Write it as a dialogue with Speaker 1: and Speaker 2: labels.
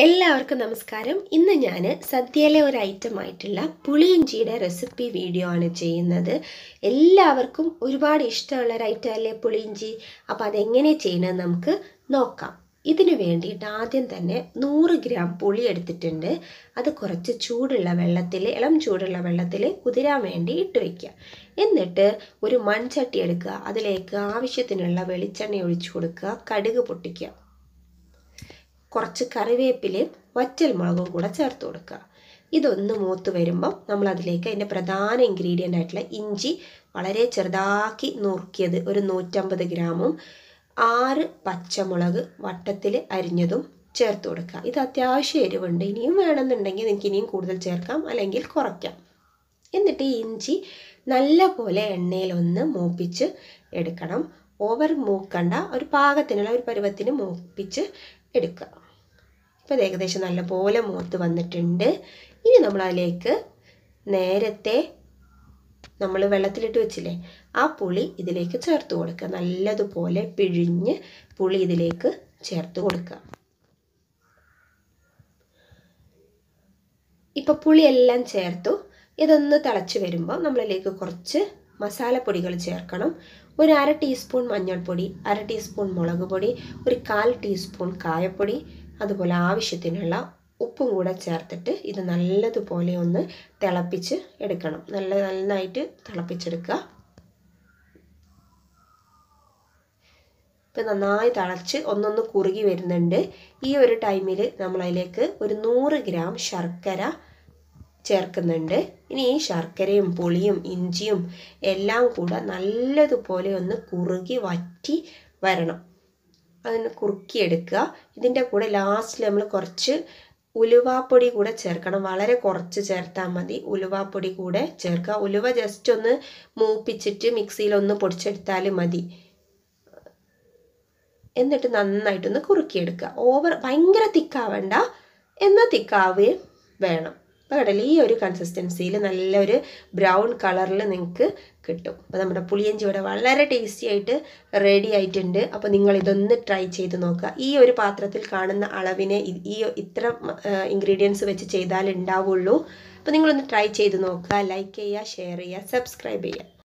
Speaker 1: എല്ലാവർക്കും നമസ്കാരം ഇന്ന് ഞാൻ സദ്യയിലെ ഒരു ഐറ്റം ആയിട്ടുള്ള പുളിയിഞ്ചിയുടെ റെസിപ്പി വീഡിയോ ആണ് ചെയ്യുന്നത് എല്ലാവർക്കും ഒരുപാട് ഇഷ്ടമുള്ള ഒരു ഐറ്റം അല്ലേ പുളിയിഞ്ചി അപ്പോൾ അതെങ്ങനെ ചെയ്യണമെന്ന് നമുക്ക് നോക്കാം ഇതിന് വേണ്ടിയിട്ട് ആദ്യം തന്നെ നൂറ് ഗ്രാം പുളി എടുത്തിട്ടുണ്ട് അത് കുറച്ച് ചൂടുള്ള വെള്ളത്തിൽ ഇളം ചൂടുള്ള വെള്ളത്തിൽ കുതിരാൻ വേണ്ടി ഇട്ട് വയ്ക്കുക എന്നിട്ട് ഒരു മൺചട്ടി എടുക്കുക അതിലേക്ക് ആവശ്യത്തിനുള്ള വെളിച്ചെണ്ണ ഒഴിച്ചു കൊടുക്കുക കടുക് പൊട്ടിക്കുക കുറച്ച് കറിവേപ്പിലയും വറ്റൽ മുളകും കൂടെ ചേർത്ത് കൊടുക്കുക ഇതൊന്ന് മൂത്ത് വരുമ്പം നമ്മൾ അതിലേക്ക് അതിൻ്റെ പ്രധാന ഇൻഗ്രീഡിയൻ്റ് ആയിട്ടുള്ള ഇഞ്ചി വളരെ ചെറുതാക്കി നുറുക്കിയത് ഒരു നൂറ്റമ്പത് ഗ്രാമും ആറ് പച്ചമുളക് വട്ടത്തിൽ അരിഞ്ഞതും ചേർത്ത് കൊടുക്കുക ഇത് അത്യാവശ്യം എരിവുണ്ട് ഇനിയും വേണമെന്നുണ്ടെങ്കിൽ നിങ്ങൾക്ക് ഇനിയും കൂടുതൽ ചേർക്കാം അല്ലെങ്കിൽ കുറയ്ക്കാം എന്നിട്ട് ഈ ഇഞ്ചി നല്ല പോലെ എണ്ണയിലൊന്ന് മൂപ്പിച്ച് എടുക്കണം ഓവർ മൂക്കണ്ട ഒരു പാകത്തിനുള്ള ഒരു പരുവത്തിന് മൂപ്പിച്ച് എടുക്കുക ഇപ്പോൾ ഇത് ഏകദേശം നല്ലപോലെ മൂത്ത് വന്നിട്ടുണ്ട് ഇനി നമ്മൾ അതിലേക്ക് നേരത്തെ നമ്മൾ വെള്ളത്തിലിട്ട് വെച്ചില്ലേ ആ പുളി ഇതിലേക്ക് ചേർത്ത് കൊടുക്കുക നല്ലതുപോലെ പിഴിഞ്ഞ് പുളി ഇതിലേക്ക് ചേർത്ത് കൊടുക്കുക ഇപ്പോൾ പുളിയെല്ലാം ചേർത്തു ഇതൊന്ന് തിളച്ച് വരുമ്പോൾ നമ്മളിലേക്ക് കുറച്ച് മസാലപ്പൊടികൾ ചേർക്കണം ഒരു അര ടീസ്പൂൺ മഞ്ഞൾപ്പൊടി അര ടീസ്പൂൺ മുളക് പൊടി ഒരു കാൽ ടീസ്പൂൺ കായപ്പൊടി അതുപോലെ ആവശ്യത്തിനുള്ള ഉപ്പും കൂടെ ചേർത്തിട്ട് ഇത് നല്ലതുപോലെ ഒന്ന് തിളപ്പിച്ച് എടുക്കണം നല്ല നന്നായിട്ട് തിളപ്പിച്ചെടുക്കുക ഇപ്പം നന്നായി തിളച്ച് ഒന്നൊന്ന് കുറുകി വരുന്നുണ്ട് ഈ ഒരു ടൈമിൽ നമ്മൾ അതിലേക്ക് ഒരു നൂറ് ഗ്രാം ശർക്കര ചേർക്കുന്നുണ്ട് ഇനി ഈ ശർക്കരയും പുളിയും ഇഞ്ചിയും എല്ലാം കൂടെ നല്ലതുപോലെ ഒന്ന് കുറുകി വറ്റി വരണം അതിന് കുറുക്കിയെടുക്കുക ഇതിൻ്റെ കൂടെ ലാസ്റ്റിൽ നമ്മൾ കുറച്ച് ഉലുവാപ്പൊടി കൂടെ ചേർക്കണം വളരെ കുറച്ച് ചേർത്താൽ മതി ഉലുവാപ്പൊടി കൂടെ ചേർക്കുക ഉലുവ ജസ്റ്റ് ഒന്ന് മൂപ്പിച്ചിട്ട് മിക്സിയിലൊന്ന് പൊടിച്ചെടുത്താൽ മതി എന്നിട്ട് നന്നായിട്ടൊന്ന് കുറുക്കിയെടുക്കുക ഓവർ ഭയങ്കര തിക്കാവണ്ട എന്നാൽ തിക്കാവുകയും വേണം അപ്പോൾ കടല ഈ ഒരു കൺസിസ്റ്റൻസിയിൽ നല്ലൊരു ബ്രൗൺ കളറിൽ നിങ്ങൾക്ക് കിട്ടും അപ്പോൾ നമ്മുടെ പുളിയഞ്ചി ഇവിടെ വളരെ ടേസ്റ്റി ആയിട്ട് റെഡി ആയിട്ടുണ്ട് അപ്പോൾ നിങ്ങൾ ഇതൊന്ന് ട്രൈ ചെയ്ത് നോക്കുക ഈ ഒരു പാത്രത്തിൽ കാണുന്ന അളവിനെ ഈ ഇത്ര ഇൻഗ്രീഡിയൻസ് വെച്ച് ചെയ്താൽ ഉണ്ടാവുള്ളൂ അപ്പോൾ നിങ്ങളൊന്ന് ട്രൈ ചെയ്ത് നോക്കുക ലൈക്ക് ചെയ്യുക ഷെയർ ചെയ്യുക സബ്സ്ക്രൈബ് ചെയ്യുക